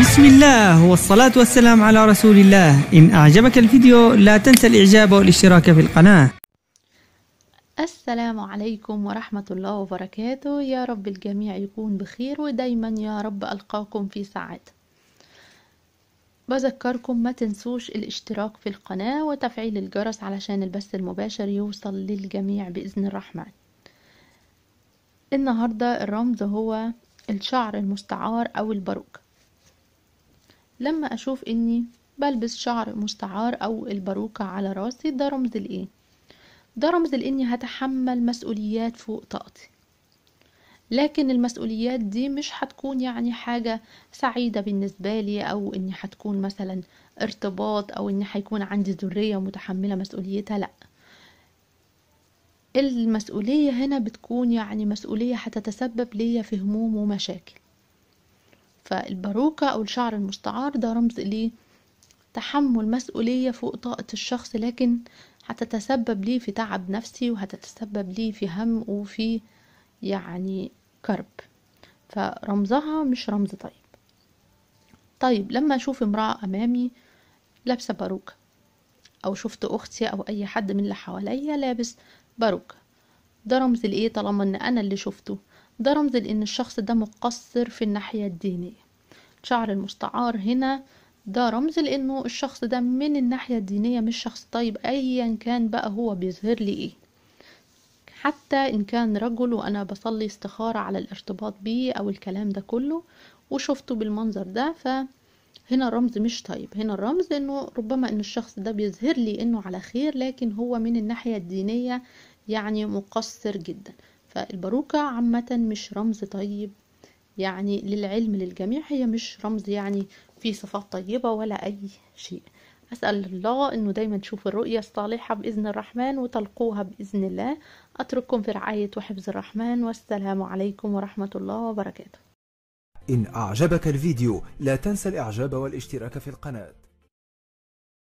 بسم الله والصلاة والسلام على رسول الله إن أعجبك الفيديو لا تنسى الإعجاب والاشتراك في القناة السلام عليكم ورحمة الله وبركاته يا رب الجميع يكون بخير ودايما يا رب ألقاكم في سعادة بذكركم ما تنسوش الاشتراك في القناة وتفعيل الجرس علشان البث المباشر يوصل للجميع بإذن الرحمن النهاردة الرمز هو الشعر المستعار أو الباروكة لما أشوف إني بلبس شعر مستعار أو الباروكة على راسي ده رمز الإيه ده رمز لإني هتحمل مسؤوليات فوق طاقتي لكن المسؤوليات دي مش هتكون يعني حاجة سعيدة بالنسبة لي أو إني هتكون مثلا ارتباط أو إني هيكون عندي ذرية متحملة مسؤوليتها لأ المسؤولية هنا بتكون يعني مسؤولية هتتسبب ليا في هموم ومشاكل فالباروكة أو الشعر المستعار ده رمز ليه تحمل مسؤولية فوق طاقة الشخص لكن هتتسبب ليه في تعب نفسي وهتتسبب ليه في هم وفي يعني كرب فرمزها مش رمز طيب طيب لما اشوف امرأة امامي لابسة باروكة او شفت اختي او اي حد من اللي حواليا لابس باروكة ده رمز لايه طالما ان انا اللي شفته ده رمز لان الشخص ده مقصر في الناحية الدينية شعر المستعار هنا ده رمز لانه الشخص ده من الناحية الدينية مش شخص طيب ايا كان بقى هو بيظهر لي ايه حتى ان كان رجل وانا بصلي استخارة على الارتباط بيه او الكلام ده كله وشفته بالمنظر ده فهنا الرمز مش طيب هنا الرمز انه ربما ان الشخص ده بيظهر لي انه على خير لكن هو من الناحية الدينية يعني مقصر جدا فالباروكة عامة مش رمز طيب يعني للعلم للجميع هي مش رمز يعني فيه صفات طيبة ولا أي شيء أسأل الله أنه دايما تشوفوا الرؤية الصالحة بإذن الرحمن وتلقوها بإذن الله أترككم في رعاية وحفظ الرحمن والسلام عليكم ورحمة الله وبركاته إن أعجبك الفيديو لا تنسى الإعجاب والاشتراك في القناة